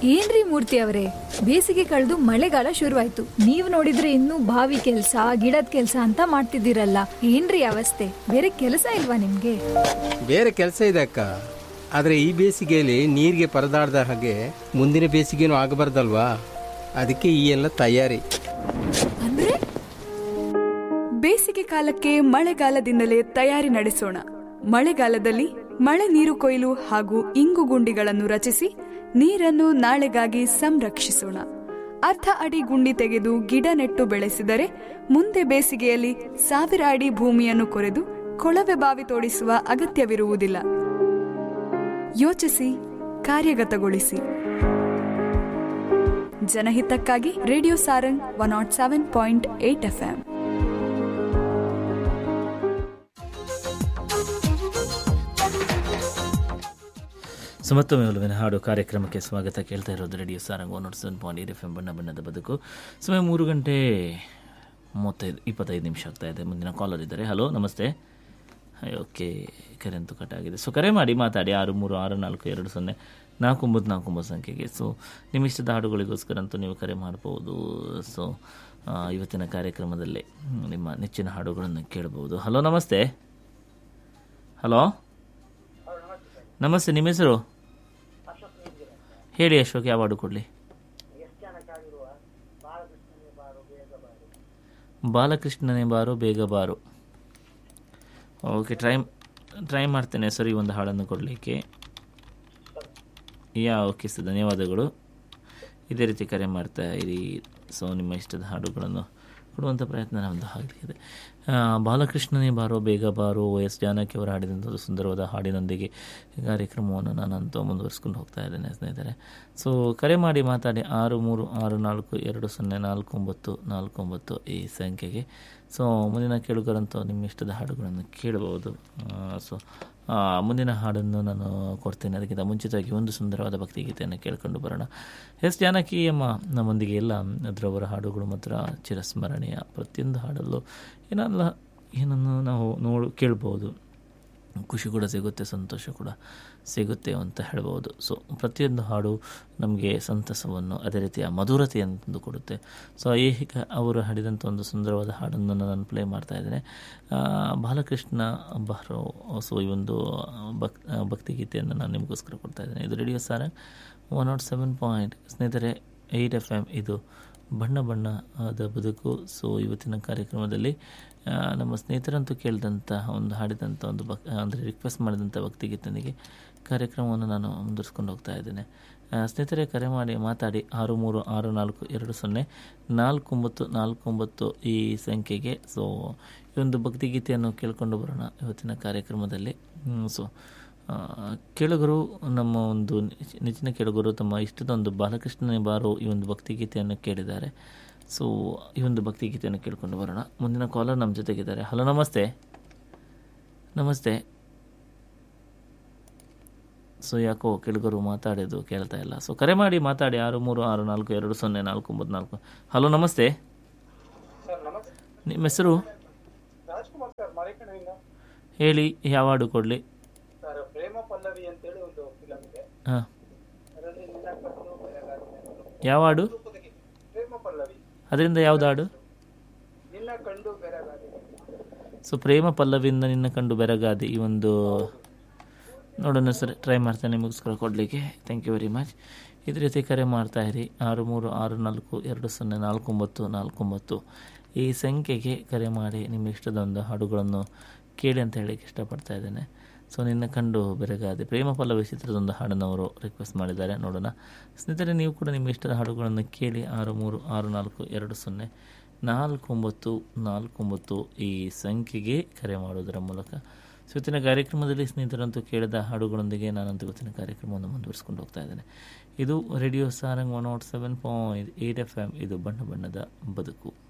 ಏನ್ರಿ ಮೂರ್ತಿ ಅವರೇ ಬೇಸಿಗೆ ಕಳೆದು ಮಳೆಗಾಲ ಶುರುವಾಯ್ತು ನೀವ್ ನೋಡಿದ್ರೆ ಇನ್ನೂ ಬಾವಿ ಕೆಲ್ಸ ಗಿಡದ ಕೆಲ್ಸ ಅಂತ ಮಾಡ್ತಿದ್ದೀರಲ್ಲ ಏನ್ರಿ ಅವಸ್ಥೆ ಬೇರೆ ಕೆಲಸ ಇಲ್ವಾ ನಿಮ್ಗೆ ಬೇರೆ ಕೆಲಸ ಇದೆ ಅಕ್ಕ ಆದರೆ ಈ ಬೇಸಿಗೆಯಲ್ಲಿ ನೀರಿಗೆ ಪರದಾಡ್ದ ಹಾಗೆ ಮುಂದಿನ ಬೇಸಿಗೆನೂ ಆಗಬಾರ್ದಲ್ವಾ ಅದಕ್ಕೆ ಈ ಎಲ್ಲ ತಯಾರಿ ಅಂದ್ರೆ ಬೇಸಿಗೆ ಕಾಲಕ್ಕೆ ಮಳೆಗಾಲದಿಂದಲೇ ತಯಾರಿ ನಡೆಸೋಣ ಮಳೆಗಾಲದಲ್ಲಿ ಮಳೆ ನೀರು ಕೊಯ್ಲು ಹಾಗೂ ಇಂಗು ಗುಂಡಿಗಳನ್ನು ರಚಿಸಿ ನೀರನ್ನು ನಾಳೆಗಾಗಿ ಸಂರಕ್ಷಿಸೋಣ ಅರ್ಧ ಅಡಿ ಗುಂಡಿ ತೆಗೆದು ಗಿಡ ನೆಟ್ಟು ಬೆಳೆಸಿದರೆ ಮುಂದೆ ಬೇಸಿಗೆಯಲ್ಲಿ ಸಾವಿರ ಅಡಿ ಭೂಮಿಯನ್ನು ಕೊರೆದು ಕೊಳವೆ ಬಾವಿ ತೋಡಿಸುವ ಅಗತ್ಯವಿರುವುದಿಲ್ಲ ಯೋಚಿಸಿ ಕಾರ್ಯಗತಗೊಳಿಸಿ ಜನಹಿತಕ್ಕಾಗಿ radio Sarang one nought seven point eight FM so ಮತ್ತೊಮ್ಮೆ ಒಲವಿನ ಹಾಡು ಕಾರ್ಯಕ್ರಮಕ್ಕೆ ಸ್ವಾಗತ ಕೇಳ್ತಾ ಇರೋದು radio Sarang one nought seven point eight F M ಬಣ್ಣ ಬಣ್ಣದ ಬದುಕು ಸಮಯ ಮೂರು ಗಂಟೆ ಮೂವತ್ತೈದು ಇಪ್ಪತ್ತೈದು ನಿಮಿಷ ಆಗ್ತಾ ಇದೆ ಮುಂದಿನ ಕಾಲರ್ ಇದ್ದಾರೆ ಹಲೋ ನಮಸ್ತೆ ಓಕೆ ಕರೆ ಅಂತೂ ಕಟ್ ಆಗಿದೆ ಸೊ ಕರೆ ಮಾಡಿ ಮಾತಾಡಿ ಆರು ಮೂರು ಆರು ನಾಲ್ಕು ಎರಡು ಸೊನ್ನೆ ನಾಲ್ಕು ಒಂಬತ್ತು ನಾಲ್ಕು ಒಂಬತ್ತು ಸಂಖ್ಯೆಗೆ ಸೊ ನಿಮ್ಮ ಇಷ್ಟದ ಹಾಡುಗಳಿಗೋಸ್ಕರ ಅಂತೂ ನೀವು ಕರೆ ಮಾಡ್ಬೋದು ಸೊ ಆ, ಇವತ್ತಿನ ಕಾರ್ಯಕ್ರಮದಲ್ಲಿ ಹ್ಮ್, ನಿಮ್ಮ ನೆಚ್ಚಿನ ಹಾಡುಗಳನ್ನು ಕೇಳಬಹುದು ಹಲೋ ನಮಸ್ತೆ ಹಲೋ ನಮಸ್ತೆ ನಿಮ್ಮ ಹೆಸರು ಹೇಳಿ ಅಶೋಕ್ ಯಾವ ಹಾಡು ಕೊಡಲಿ ಬಾಲಕೃಷ್ಣನೇ ಬಾರೋ ಬೇಗ ಬಾರೋ ಓಕೆ ಟ್ರೈ ಟ್ರೈ ಮಾಡ್ತೇನೆ ಸರಿ ಒಂದು ಹಾಡನ್ನು ಕೊಡಲಿಕ್ಕೆ ಯಾ ಓಕೆ ಸರ್ ಧನ್ಯವಾದಗಳು ಇದೇ ರೀತಿ ಕರೆ ಮಾಡ್ತಾ ಇರಿ ಸೊ ನಿಮ್ಮ ಇಷ್ಟದ ಹಾಡುಗಳನ್ನು ಕೊಡುವಂಥ ಪ್ರಯತ್ನ ನಮ್ಮದು ಆಗಲಿದೆ ಬಾಲಕೃಷ್ಣನೇ ಬಾರೋ ಬೇಗ ಬಾರೋ ಓ ಎಸ್ ಜಾನಕಿ ಅವರು ಹಾಡಿದಂಥ ಒಂದು ಸುಂದರವಾದ ಹಾಡಿನೊಂದಿಗೆ ಈ ಕಾರ್ಯಕ್ರಮವನ್ನು ನಾನಂತೂ ಮುಂದುವರಿಸ್ಕೊಂಡು ಹೋಗ್ತಾ ಇದ್ದೇನೆ ಸ್ನೇಹಿತರೆ ಸೊ ಕರೆ ಮಾಡಿ ಮಾತಾಡಿ ಆರು ಮೂರು ಆರು ನಾಲ್ಕು ಎರಡು ಸೊನ್ನೆ ನಾಲ್ಕು ಒಂಬತ್ತು ನಾಲ್ಕು ಒಂಬತ್ತು ಈ ಸಂಖ್ಯೆಗೆ ಸೊ ಮುಂದಿನ ಕೇಳುಗರಂತೂ ನಿಮ್ಮ ಇಷ್ಟದ ಹಾಡುಗಳನ್ನು ಕೇಳಬಹುದು ಸೊ ಮುಂದಿನ ಹಾಡನ್ನು ನಾನು ಕೊಡ್ತೇನೆ ಅದಕ್ಕಿಂತ ಮುಂಚಿತವಾಗಿ ಒಂದು ಸುಂದರವಾದ ಭಕ್ತಿಗೀತೆಯನ್ನು ಕೇಳ್ಕೊಂಡು ಬರೋಣ ಎಸ್ ಜಾನಕಿ ಅಮ್ಮ ನಮ್ಮೊಂದಿಗೆ ಎಲ್ಲ ಅದರವರ ಹಾಡುಗಳು ಮಾತ್ರ ಚಿರಸ್ಮರಣೀಯ ಪ್ರತಿಯೊಂದು ಹಾಡಲ್ಲೂ ಏನಲ್ಲ ಏನನ್ನು ನಾವು ನೋಡು ಕೇಳ್ಬೋದು ಖುಷಿ ಕೂಡ ಸಿಗುತ್ತೆ ಸಂತೋಷ ಕೂಡ ಸಿಗುತ್ತೆ ಅಂತ ಹೇಳ್ಬೋದು ಸೊ ಪ್ರತಿಯೊಂದು ಹಾಡು ನಮಗೆ ಸಂತಸವನ್ನು ಅದೇ ರೀತಿಯ ಮಧುರತೆಯನ್ನು ತಂದು ಕೊಡುತ್ತೆ ಸೊ ಈಗ ಅವರು ಹಾಡಿದಂಥ ಒಂದು ಸುಂದರವಾದ ಹಾಡನ್ನು ನಾನು ಪ್ಲೇ ಮಾಡ್ತಾ ಇದ್ದೇನೆ ಆ, ಬಾಲಕೃಷ್ಣ ಬಾರೋ ಸೊ ಈ ಒಂದು ಭಕ್ ಭಕ್ತಿಗೀತೆಯನ್ನು ನಾನು ನಿಮಗೋಸ್ಕರ ಕೊಡ್ತಾ ಇದ್ದೇನೆ ಇದು radio Sarang one nought seven point ಸ್ನೇಹಿತರೆ ಏಯ್ಟ್ ಎಫ್ ಎಮ್ ಇದು ಬಣ್ಣ ಬಣ್ಣದ ಬದುಕು ಸೊ ಇವತ್ತಿನ ಕಾರ್ಯಕ್ರಮದಲ್ಲಿ ಆ, ನಮ್ಮ ಸ್ನೇಹಿತರಂತೂ ಕೇಳಿದಂಥ ಒಂದು ಹಾಡಿದಂಥ ಒಂದು ಭಕ್ ಅಂದರೆ ರಿಕ್ವೆಸ್ಟ್ ಮಾಡಿದಂಥ ಭಕ್ತಿಗೀತನಿಗೆ ಕಾರ್ಯಕ್ರಮವನ್ನು ನಾನು ಮುಂದುವರಿಸ್ಕೊಂಡು ಹೋಗ್ತಾ ಇದ್ದೇನೆ ಆ, ಸ್ನೇಹಿತರೆ ಕರೆ ಮಾಡಿ ಮಾತಾಡಿ ಆರು ಮೂರು ಆರು ನಾಲ್ಕು ಎರಡು ಸೊನ್ನೆ ನಾಲ್ಕು ಒಂಬತ್ತು ನಾಲ್ಕು ಒಂಬತ್ತು ಈ ಸಂಖ್ಯೆಗೆ ಸೊ ಈ ಒಂದು ಭಕ್ತಿಗೀತೆಯನ್ನು ಕೇಳಿಕೊಂಡು ಬರೋಣ ಇವತ್ತಿನ ಕಾರ್ಯಕ್ರಮದಲ್ಲಿ ಸೊ ಆ, ಕೇಳುಗರು ನಮ್ಮ ಒಂದು ನಿಚ್- ನೆಚ್ಚಿನ ಕೇಳುಗರು ತಮ್ಮ ಇಷ್ಟದ ಒಂದು ಬಾಲಕೃಷ್ಣನೇ ಬಾರೋ ಈ ಒಂದು ಭಕ್ತಿಗೀತೆಯನ್ನು ಕೇಳಿದ್ದಾರೆ ಸೊ ಈ ಒಂದು ಭಕ್ತಿಗೀತೆಯನ್ನು ಕೇಳಿಕೊಂಡು ಬರೋಣ ಮುಂದಿನ ಕಾಲರ್ ನಮ್ಮ ಜೊತೆಗಿದ್ದಾರೆ ಹಲೋ ನಮಸ್ತೆ ನಮಸ್ತೆ ಸೊ ಯಾಕೋ ಕೇಳುಗರು ಮಾತಾಡೋದು ಕೇಳ್ತಾ ಇಲ್ಲ ಸೊ ಕರೆ ಮಾಡಿ ಮಾತಾಡಿ ಆರು ಮೂರು ಆರು ನಾಲ್ಕು ಎರಡು ಸೊನ್ನೆ ನಾಲ್ಕು ಒಂಬತ್ತು ನಾಲ್ಕು ಹಲೋ ನಮಸ್ತೆ ನಿಮ್ಮ ಹೆಸರು ರಾಜ್ಕುಮಾರ್ ಸರ್ ಮರಿಕಣಿಂದ ಹೇಳಿ ಯಾವ ಹಾಡು ಕೊಡಲಿ ಸರ್ ಪ್ರೇಮ ಪಲ್ಲವಿ ಅಂತೇಳಿ ಒಂದು ಫಿಲಮ್ ಇದೆ ಹಾಂ ಅದರಲ್ಲಿ ನಿನ್ನ ಕಣ್ಣು ಬೆರಗಾಗಿ ಯಾವ ಹಾಡು ರೂಪದಲ್ಲಿ ಪ್ರೇಮ ಪಲ್ಲವಿ ಅದರಿಂದ ಯಾವ್ದು ಹಾಡು ನಿನ್ನ ಕಂಡು ಬೆರಗಾಗಿ ಸೊ ಪ್ರೇಮ ಪಲ್ಲವಿಯಿಂದ ನಿನ್ನ ಕಂಡು ಬೆರಗಾದಿ ಈ ಒಂದು ನೋಡೋಣ ಸರ್ ಟ್ರೈ ಮಾಡ್ತೇನೆ ನಿಮಗೋಸ್ಕರ ಕೊಡಲಿಕ್ಕೆ ಥ್ಯಾಂಕ್ ಯು ವೆರಿ ಮಚ್ ಇದೇ ರೀತಿ ಕರೆ ಮಾಡ್ತಾ ಇರಿ ಆರು ಮೂರು ಆರು ನಾಲ್ಕು ಎರಡು ಸೊನ್ನೆ ನಾಲ್ಕು ಒಂಬತ್ತು ನಾಲ್ಕು ಒಂಬತ್ತು ಈ ಸಂಖ್ಯೆಗೆ ಕರೆ ಮಾಡಿ ನಿಮ್ಮ ಇಷ್ಟದ ಒಂದು ಹಾಡುಗಳನ್ನು ಕೇಳಿ ಅಂತ ಹೇಳಕ್ಕೆ ಇಷ್ಟಪಡ್ತಾ ಇದ್ದೇನೆ ಸೊ ನಿನ್ನ ಕಂಡು ಬೆರಗಾದೆ ಪ್ರೇಮ ಪಲ್ಲವಿ ಚಿತ್ರದ ಒಂದು ಹಾಡನ್ನು ಅವರು ರಿಕ್ವೆಸ್ಟ್ ಮಾಡಿದ್ದಾರೆ ನೋಡೋಣ ಸ್ನೇಹಿತರೆ ನೀವು ಕೂಡ ನಿಮ್ಮ ಇಷ್ಟದ ಹಾಡುಗಳನ್ನು ಕೇಳಿ ಆರು ಮೂರು ಆರು ನಾಲ್ಕು ಎರಡು ಸೊನ್ನೆ ನಾಲ್ಕು ಒಂಬತ್ತು ನಾಲ್ಕು ಒಂಬತ್ತು ಈ ಸಂಖ್ಯೆಗೆ ಕರೆ ಮಾಡುವುದರ ಮೂಲಕ ಸೊ ಇವತ್ತಿನ ಕಾರ್ಯಕ್ರಮದಲ್ಲಿ ಸ್ನೇಹಿತರಂತೂ ಕೇಳಿದ ಹಾಡುಗಳೊಂದಿಗೆ ನಾನಂತೂ ಇವತ್ತಿನ ಕಾರ್ಯಕ್ರಮವನ್ನು ಮುಂದುವರಿಸ್ಕೊಂಡು ಹೋಗ್ತಾ ಇದ್ದೇನೆ ಇದು radio Sarang one nought seven point eight F M ಇದು ಬಣ್ಣ ಬಣ್ಣದ ಬದುಕು